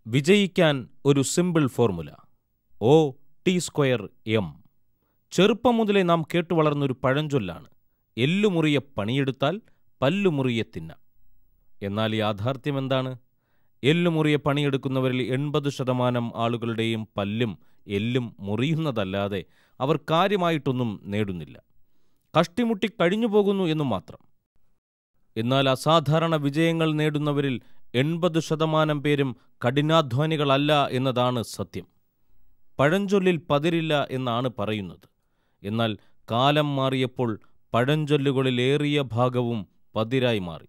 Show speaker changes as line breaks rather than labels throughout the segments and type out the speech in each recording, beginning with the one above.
വിജയിക്കാൻ ഒരു simple formula O T square M ചെറുപ്പം മുതലേ നാം കേട്ടു വളർന്നൊരു പഴഞ്ചൊല്ലാണ് എല്ലുമുറിയെ പണിയെടുത്താൽ പല്ലുമുറിയെ തിന്നാം എന്നാൽ യാഥാർത്ഥ്യം എന്താണ് എല്ലുമുറിയെ പണിയെടുക്കുന്നവരിൽ എൺപത് ശതമാനം ആളുകളുടെയും പല്ലും എല്ലും മുറിയുന്നതല്ലാതെ അവർ കാര്യമായിട്ടൊന്നും നേടുന്നില്ല കഷ്ടിമുട്ടി കഴിഞ്ഞു പോകുന്നു എന്നു മാത്രം എന്നാൽ അസാധാരണ വിജയങ്ങൾ നേടുന്നവരിൽ എൺപത് ശതമാനം പേരും കഠിനാധ്വാനികളല്ല എന്നതാണ് സത്യം പഴഞ്ചൊല്ലിൽ പതിരില്ല എന്നാണ് പറയുന്നത് എന്നാൽ കാലം മാറിയപ്പോൾ പഴഞ്ചൊല്ലുകളിലേറിയ ഭാഗവും പതിരായി മാറി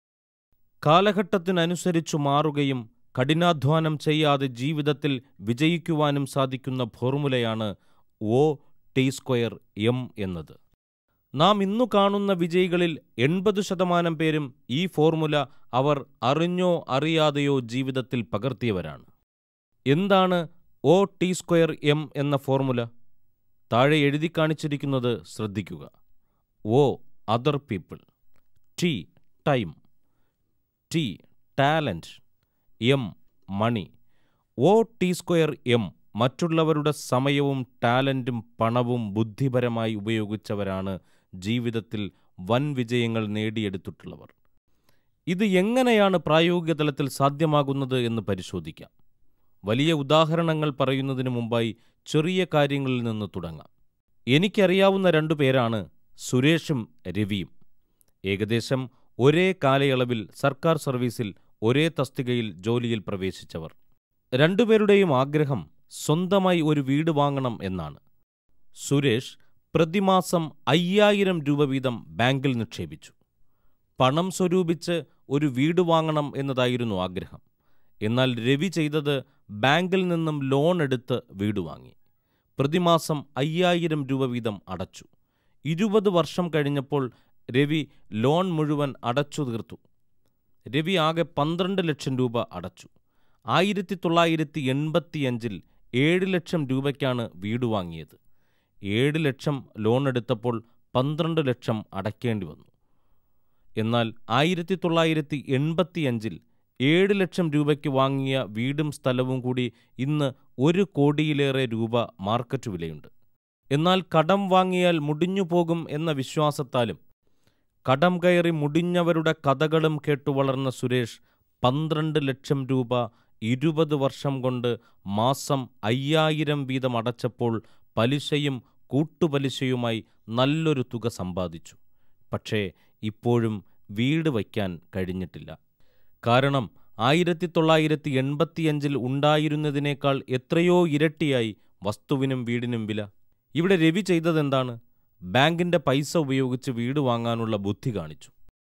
കാലഘട്ടത്തിനനുസരിച്ചു മാറുകയും കഠിനാധ്വാനം ചെയ്യാതെ ജീവിതത്തിൽ വിജയിക്കുവാനും സാധിക്കുന്ന ഫോർമുലയാണ് ഒ ടി സ്ക്വയർ എം എന്നത് നാം ഇന്നു കാണുന്ന വിജയികളിൽ എൺപത് ശതമാനം പേരും ഈ ഫോർമുല അവർ അറിഞ്ഞോ അറിയാതെയോ ജീവിതത്തിൽ പകർത്തിയവരാണ് എന്താണ് ഒ ടി സ്ക്വയർ എം എന്ന ഫോർമുല താഴെ എഴുതി കാണിച്ചിരിക്കുന്നത് ശ്രദ്ധിക്കുക O other people T time T talent M money O T square M മറ്റുള്ളവരുടെ സമയവും ടാലൻറ്റും പണവും ബുദ്ധിപരമായി ഉപയോഗിച്ചവരാണ് ജീവിതത്തിൽ വൻ വിജയങ്ങൾ നേടിയെടുത്തിട്ടുള്ളവർ ഇത് എങ്ങനെയാണ് പ്രായോഗിക തലത്തിൽ സാധ്യമാകുന്നത് എന്ന് പരിശോധിക്കാം വലിയ ഉദാഹരണങ്ങൾ പറയുന്നതിന് മുമ്പായി ചെറിയ കാര്യങ്ങളിൽ നിന്ന് തുടങ്ങാം എനിക്കറിയാവുന്ന രണ്ടു പേരാണ് സുരേഷും രവിയും ഏകദേശം ഒരേ കാലയളവിൽ സർക്കാർ സർവീസിൽ ഒരേ തസ്തികയിൽ ജോലിയിൽ പ്രവേശിച്ചവർ രണ്ടുപേരുടെയും ആഗ്രഹം സ്വന്തമായി ഒരു വീട് വാങ്ങണം എന്നാണ് സുരേഷ് പ്രതിമാസം അയ്യായിരം രൂപ വീതം ബാങ്കിൽ നിക്ഷേപിച്ചു പണം സ്വരൂപിച്ച് ഒരു വീട് വാങ്ങണം എന്നതായിരുന്നു ആഗ്രഹം എന്നാൽ രവി ചെയ്തത് ബാങ്കിൽ നിന്നും ലോൺ എടുത്ത് വീട് വാങ്ങി പ്രതിമാസം അയ്യായിരം രൂപ വീതം അടച്ചു ഇരുപത് വർഷം കഴിഞ്ഞപ്പോൾ രവി ലോൺ മുഴുവൻ അടച്ചു തീർത്തു രവി ആകെ പന്ത്രണ്ട് ലക്ഷം രൂപ അടച്ചു ആയിരത്തി തൊള്ളായിരത്തി എൺപത്തിയഞ്ചിൽ ഏഴ് ലക്ഷം രൂപയ്ക്കാണ് വീട് വാങ്ങിയത് ഏഴ് ലക്ഷം ലോൺ എടുത്തപ്പോൾ പന്ത്രണ്ട് ലക്ഷം അടയ്ക്കേണ്ടി വന്നു എന്നാൽ ആയിരത്തി തൊള്ളായിരത്തി എൺപത്തിയഞ്ചിൽ ഏഴ് ലക്ഷം രൂപയ്ക്ക് വാങ്ങിയ വീടും സ്ഥലവും കൂടി ഇന്ന് ഒരു കോടിയിലേറെ രൂപ മാർക്കറ്റ് വിലയുണ്ട് എന്നാൽ കടം വാങ്ങിയാൽ മുടിഞ്ഞു പോകും എന്ന വിശ്വാസത്താലും കടം കയറി മുടിഞ്ഞവരുടെ കഥകളും കേട്ടു വളർന്ന സുരേഷ് പന്ത്രണ്ട് ലക്ഷം രൂപ ഇരുപത് വർഷം കൊണ്ട് മാസം അയ്യായിരം വീതം അടച്ചപ്പോൾ പലിശയും കൂട്ടുപലിശയുമായി നല്ലൊരു തുക സമ്പാദിച്ചു പക്ഷേ ഇപ്പോഴും വീട് വയ്ക്കാൻ കഴിഞ്ഞിട്ടില്ല കാരണം ആയിരത്തി തൊള്ളായിരത്തി എൺപത്തിയഞ്ചിൽ ഉണ്ടായിരുന്നതിനേക്കാൾ എത്രയോ ഇരട്ടിയായി വസ്തുവിനും വീടിനും വില ഇവിടെ രവി ചെയ്തതെന്താണ് ബാങ്കിന്റെ പൈസ ഉപയോഗിച്ച് വീട് വാങ്ങാനുള്ള ബുദ്ധി കാണിച്ചു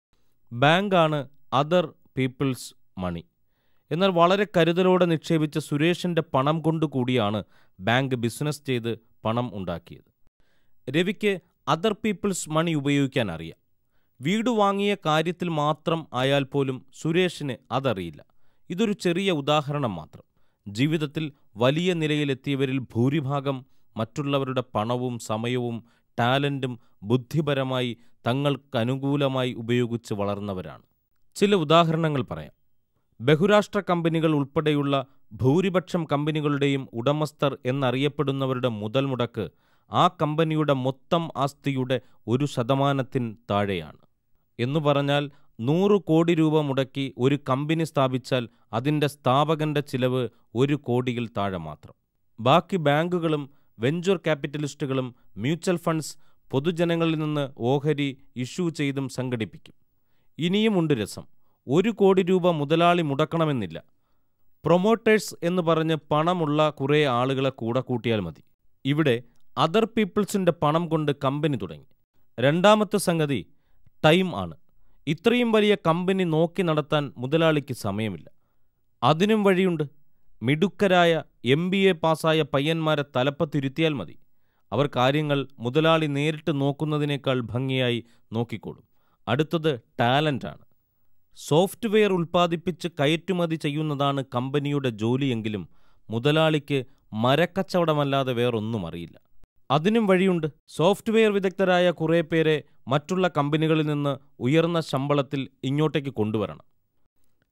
ബാങ്കാണ് അതർ പീപ്പിൾസ് മണി എന്നാൽ വളരെ കരുതലോടെ നിക്ഷേപിച്ച സുരേഷിന്റെ പണം കൊണ്ടുകൂടിയാണ് ബാങ്ക് ബിസിനസ് ചെയ്ത് പണം ഉണ്ടാക്കിയത് രവിക്ക് അതർ പീപ്പിൾസ് മണി ഉപയോഗിക്കാൻ അറിയാം വീട് വാങ്ങിയ കാര്യത്തിൽ മാത്രം ആയാൽ പോലും സുരേഷിന് അതറിയില്ല ഇതൊരു ചെറിയ ഉദാഹരണം മാത്രം ജീവിതത്തിൽ വലിയ നിലയിലെത്തിയവരിൽ ഭൂരിഭാഗം മറ്റുള്ളവരുടെ പണവും സമയവും ടാലൻറ്റും ബുദ്ധിപരമായി തങ്ങൾക്കനുകൂലമായി ഉപയോഗിച്ച് വളർന്നവരാണ് ചില ഉദാഹരണങ്ങൾ പറയാം ബഹുരാഷ്ട്ര കമ്പനികൾ ഉൾപ്പെടെയുള്ള ഭൂരിപക്ഷം കമ്പനികളുടെയും ഉടമസ്ഥർ എന്നറിയപ്പെടുന്നവരുടെ മുതൽ മുടക്ക് ആ കമ്പനിയുടെ മൊത്തം ആസ്തിയുടെ ഒരു ശതമാനത്തിന് താഴെയാണ് എന്നു പറഞ്ഞാൽ നൂറ് കോടി രൂപ മുടക്കി ഒരു കമ്പനി സ്ഥാപിച്ചാൽ അതിൻ്റെ സ്ഥാപകന്റെ ചിലവ് ഒരു കോടിയിൽ താഴെ മാത്രം ബാക്കി ബാങ്കുകളും വെഞ്ചർ ക്യാപിറ്റലിസ്റ്റുകളും മ്യൂച്വൽ ഫണ്ട്സ് പൊതുജനങ്ങളിൽ നിന്ന് ഓഹരി ഇഷ്യൂ ചെയ്തും സംഘടിപ്പിക്കും ഇനിയുമുണ്ട് രസം ഒരു കോടി രൂപ മുതലാളി മുടക്കണമെന്നില്ല പ്രൊമോട്ടേഴ്സ് എന്ന് പറഞ്ഞ് പണമുള്ള കുറേ ആളുകളെ കൂടെ കൂട്ടിയാൽ മതി ഇവിടെ അതർ പീപ്പിൾസിൻ്റെ പണം കൊണ്ട് കമ്പനി തുടങ്ങി രണ്ടാമത്തെ സംഗതി ടൈം ആണ് ഇത്രയും വലിയ കമ്പനി നോക്കി നടത്താൻ മുതലാളിക്ക് സമയമില്ല അതിനും വഴിയുണ്ട് മിടുക്കരായ എം ബി എ പാസ്സായ പയ്യന്മാരെ തലപ്പത്തിരുത്തിയാൽ മതി അവർ കാര്യങ്ങൾ മുതലാളി നേരിട്ട് നോക്കുന്നതിനേക്കാൾ ഭംഗിയായി നോക്കിക്കോളും അടുത്തത് ടാലൻ്റാണ് സോഫ്റ്റ്വെയർ ഉൽപ്പാദിപ്പിച്ച് കയറ്റുമതി ചെയ്യുന്നതാണ് കമ്പനിയുടെ ജോലിയെങ്കിലും മുതലാളിക്ക് മരക്കച്ചവടമല്ലാതെ വേറൊന്നും അറിയില്ല അതിനും വഴിയുണ്ട് സോഫ്റ്റ്വെയർ വിദഗ്ധരായ കുറേ പേരെ മറ്റുള്ള കമ്പനികളിൽ നിന്ന് ഉയർന്ന ശമ്പളത്തിൽ ഇങ്ങോട്ടേക്ക് കൊണ്ടുവരണം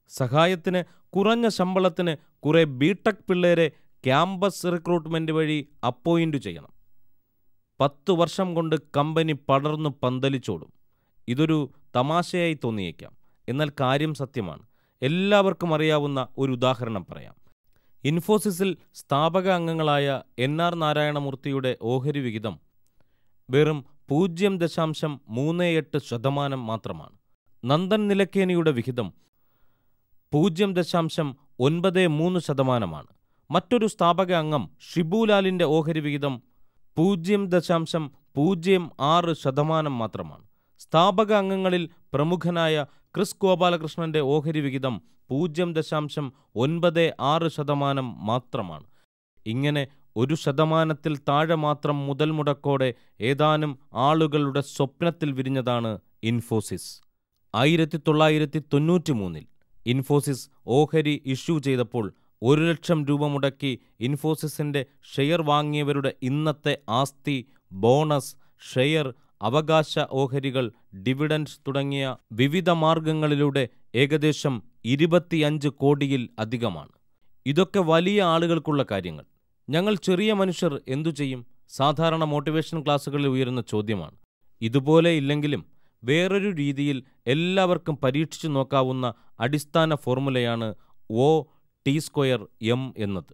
സഹായത്തിന് കുറഞ്ഞ ശമ്പളത്തിന് കുറെ ബിടെക് പിള്ളേരെ ക്യാമ്പസ് റിക്രൂട്ട്മെന്റ് വഴി അപ്പോയിന്റ് ചെയ്യണം പത്തു വർഷം കൊണ്ട് കമ്പനി പടർന്നു പന്തലിച്ചോടും ഇതൊരു തമാശയായി തോന്നിയേക്കാം എന്നാൽ കാര്യം സത്യമാണ് എല്ലാവർക്കും അറിയാവുന്ന ഒരു ഉദാഹരണം പറയാം ഇൻഫോസിസിൽ സ്ഥാപക അംഗങ്ങളായ എൻ ആർ നാരായണമൂർത്തിയുടെ ഓഹരി വിഹിതം വെറും പൂജ്യം ദശാംശം മൂന്ന് എട്ട് ശതമാനം മാത്രമാണ് നന്ദൻ നിലക്കേനിയുടെ വിഹിതം പൂജ്യം ദശാംശം ഒൻപത് മൂന്ന് ശതമാനമാണ് മറ്റൊരു സ്ഥാപക അംഗം ഷിബുലാലിന്റെ ഓഹരി വിഹിതം പൂജ്യം ദശാംശം പൂജ്യം ആറ് ശതമാനം മാത്രമാണ് സ്ഥാപക അംഗങ്ങളിൽ പ്രമുഖനായ ക്രിസ് ഗോപാലകൃഷ്ണന്റെ ഓഹരി വിഹിതം പൂജ്യം ദശാംശം ഒൻപത് ആറ് ശതമാനം മാത്രമാണ് ഇങ്ങനെ ഒരു ശതമാനത്തിൽ താഴെ മാത്രം മുതൽ മുടക്കോടെ ഏതാനും ആളുകളുടെ സ്വപ്നത്തിൽ വിരിഞ്ഞതാണ് ഇൻഫോസിസ് ആയിരത്തി തൊള്ളായിരത്തി തൊണ്ണൂറ്റി മൂന്നിൽ ഇൻഫോസിസ് ഓഹരി ഇഷ്യൂ ചെയ്തപ്പോൾ ഒരു ലക്ഷം രൂപ മുടക്കി ഇൻഫോസിസിന്റെ ഷെയർ വാങ്ങിയവരുടെ ഇന്നത്തെ ആസ്തി ബോണസ് ഷെയർ അവകാശ ഓഹരികൾ ഡിവിഡൻഡ് തുടങ്ങിയ വിവിധ മാർഗങ്ങളിലൂടെ ഏകദേശം ഇരുപത്തിയഞ്ച് കോടിയിൽ അധികമാണ് ഇതൊക്കെ വലിയ ആളുകൾക്കുള്ള കാര്യങ്ങൾ ഞങ്ങൾ ചെറിയ മനുഷ്യർ എന്തു ചെയ്യും സാധാരണ മോട്ടിവേഷൻ ക്ലാസ്സുകളിൽ ഉയരുന്ന ചോദ്യമാണ് ഇതുപോലെ ഇല്ലെങ്കിലും വേറൊരു രീതിയിൽ എല്ലാവർക്കും പരീക്ഷിച്ചു നോക്കാവുന്ന അടിസ്ഥാന ഫോർമുലയാണ് ഒ ടി സ്ക്വയർ എം എന്നത്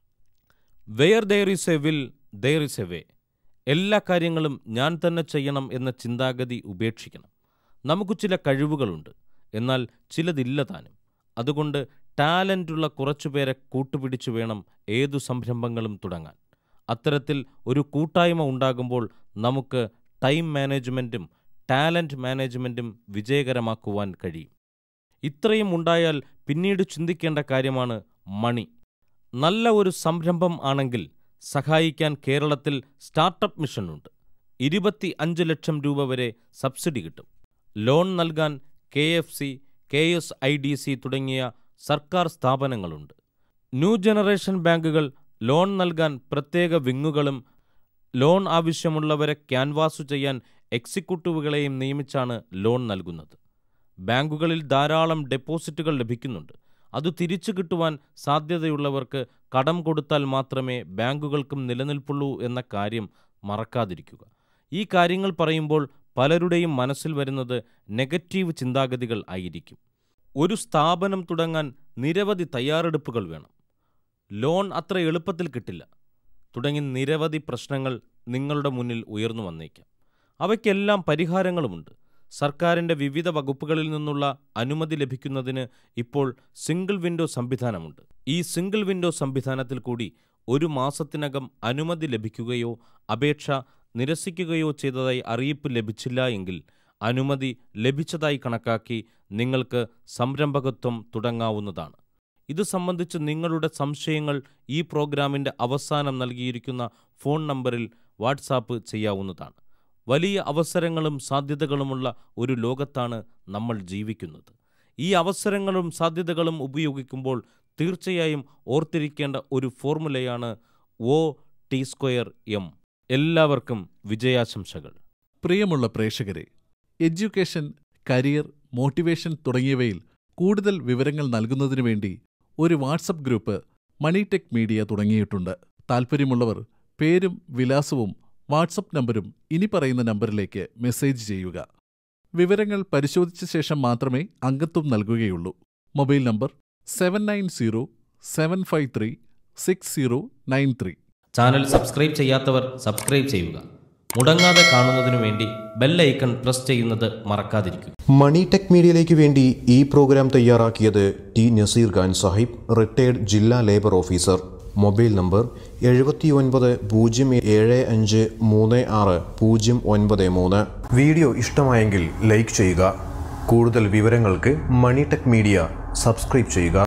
where there is a will there is a way എല്ലാ കാര്യങ്ങളും ഞാൻ തന്നെ ചെയ്യണം എന്ന ചിന്താഗതി ഉപേക്ഷിക്കണം നമുക്ക് ചില കഴിവുകളുണ്ട് എന്നാൽ ചിലതില്ല താനും അതുകൊണ്ട് ടാലൻ്റുള്ള കുറച്ചുപേരെ കൂട്ടുപിടിച്ചു വേണം ഏതു സംരംഭങ്ങളും തുടങ്ങാൻ അത്തരത്തിൽ ഒരു കൂട്ടായ്മ ഉണ്ടാകുമ്പോൾ നമുക്ക് ടൈം മാനേജ്മെൻറ്റും ടാലൻറ്റ് മാനേജ്മെൻറ്റും വിജയകരമാക്കുവാൻ കഴിയും ഇത്രയും ഉണ്ടായാൽ പിന്നീട് ചിന്തിക്കേണ്ട കാര്യമാണ് മണി നല്ല ഒരു സംരംഭം ആണെങ്കിൽ സഹായിക്കാൻ കേരളത്തിൽ സ്റ്റാർട്ടപ്പ് മിഷനുണ്ട് ഇരുപത്തി അഞ്ച് ലക്ഷം രൂപ വരെ സബ്സിഡി കിട്ടും ലോൺ നൽകാൻ K F C K S I D C തുടങ്ങിയ സർക്കാർ സ്ഥാപനങ്ങളുണ്ട് ന്യൂ ജനറേഷൻ ബാങ്കുകൾ ലോൺ നൽകാൻ പ്രത്യേക വിങ്ങുകളും ലോൺ ആവശ്യമുള്ളവരെ ക്യാൻവാസു ചെയ്യാൻ എക്സിക്യൂട്ടീവുകളെയും നിയമിച്ചാണ് ലോൺ നൽകുന്നത് ബാങ്കുകളിൽ ധാരാളം ഡെപ്പോസിറ്റുകൾ ലഭിക്കുന്നുണ്ട് അത് തിരിച്ചു കിട്ടുവാൻ സാധ്യതയുള്ളവർക്ക് കടം കൊടുത്താൽ മാത്രമേ ബാങ്കുകൾക്കും നിലനിൽപ്പുള്ളൂ എന്ന കാര്യം മറക്കാതിരിക്കുക ഈ കാര്യങ്ങൾ പറയുമ്പോൾ പലരുടെയും മനസ്സിൽ വരുന്നത് നെഗറ്റീവ് ചിന്താഗതികൾ ആയിരിക്കും ഒരു സ്ഥാപനം തുടങ്ങാൻ നിരവധി തയ്യാറെടുപ്പുകൾ വേണം ലോൺ അത്ര എളുപ്പത്തിൽ കിട്ടില്ല തുടങ്ങി നിരവധി പ്രശ്നങ്ങൾ നിങ്ങളുടെ മുന്നിൽ ഉയർന്നു വന്നേക്കാം അവയ്ക്കെല്ലാം പരിഹാരങ്ങളുമുണ്ട് സർക്കാരിൻ്റെ വിവിധ വകുപ്പുകളിൽ നിന്നുള്ള അനുമതി ലഭിക്കുന്നതിന് ഇപ്പോൾ സിംഗിൾ വിൻഡോ സംവിധാനമുണ്ട് ഈ സിംഗിൾ വിൻഡോ സംവിധാനത്തിൽ കൂടി ഒരു മാസത്തിനകം അനുമതി ലഭിക്കുകയോ അപേക്ഷ നിരസിക്കുകയോ ചെയ്തതായി അറിയിപ്പ് ലഭിച്ചില്ല എങ്കിൽ അനുമതി ലഭിച്ചതായി കണക്കാക്കി നിങ്ങൾക്ക് സംരംഭകത്വം തുടങ്ങാവുന്നതാണ് ഇത് സംബന്ധിച്ച് നിങ്ങളുടെ സംശയങ്ങൾ ഈ പ്രോഗ്രാമിൻ്റെ അവസാനം നൽകിയിരിക്കുന്ന ഫോൺ നമ്പറിൽ വാട്സാപ്പ് ചെയ്യാവുന്നതാണ് വലിയ അവസരങ്ങളും സാധ്യതകളുമുള്ള ഒരു ലോകത്താണ് നമ്മൾ ജീവിക്കുന്നത് ഈ അവസരങ്ങളും സാധ്യതകളും ഉപയോഗിക്കുമ്പോൾ തീർച്ചയായും ഓർത്തിരിക്കേണ്ട ഒരു ഫോർമുലയാണ് ഒ ടി സ്ക്വയർ എം എല്ലാവർക്കും വിജയാശംസകൾ
പ്രിയമുള്ള പ്രേക്ഷകരെ എഡ്യൂക്കേഷൻ കരിയർ മോട്ടിവേഷൻ തുടങ്ങിയവയിൽ കൂടുതൽ വിവരങ്ങൾ നൽകുന്നതിനു വേണ്ടി ഒരു വാട്സപ്പ് ഗ്രൂപ്പ് മണിടെക് മീഡിയ തുടങ്ങിയിട്ടുണ്ട് താൽപ്പര്യമുള്ളവർ പേരും വിലാസവും വാട്സപ്പ് നമ്പരും ഇനി പറയുന്ന നമ്പറിലേക്ക് മെസ്സേജ് ചെയ്യുക വിവരങ്ങൾ പരിശോധിച്ച ശേഷം മാത്രമേ അംഗത്വം നൽകുകയുള്ളൂ mobile number seven nine zero seven five three six zero nine three
channel subscribe ചെയ്യാത്തവർ സബ്സ്ക്രൈബ് ചെയ്യുക മുടങ്ങാതെ കാണുന്നതിനു വേണ്ടി ബെൽ ഐക്കൺ പ്രസ് ചെയ്യുന്നത് മറക്കാതിരിക്കുക
മണി ടെക് മീഡിയയിലേക്ക് വേണ്ടി ഈ പ്രോഗ്രാം തയ്യാറാക്കിയത് ടി നസീർ ഖാൻ സാഹിബ് റിട്ടയർഡ് ജില്ലാ ലേബർ ഓഫീസർ മൊബൈൽ നമ്പർ എഴുപത്തി ഒൻപത് പൂജ്യം ഏഴ് അഞ്ച് മൂന്ന് ആറ് പൂജ്യം ഒൻപത് മൂന്ന് വീഡിയോ ഇഷ്ടമായെങ്കിൽ ലൈക്ക് ചെയ്യുക കൂടുതൽ വിവരങ്ങൾക്ക് മണി ടെക് മീഡിയ സബ്സ്ക്രൈബ് ചെയ്യുക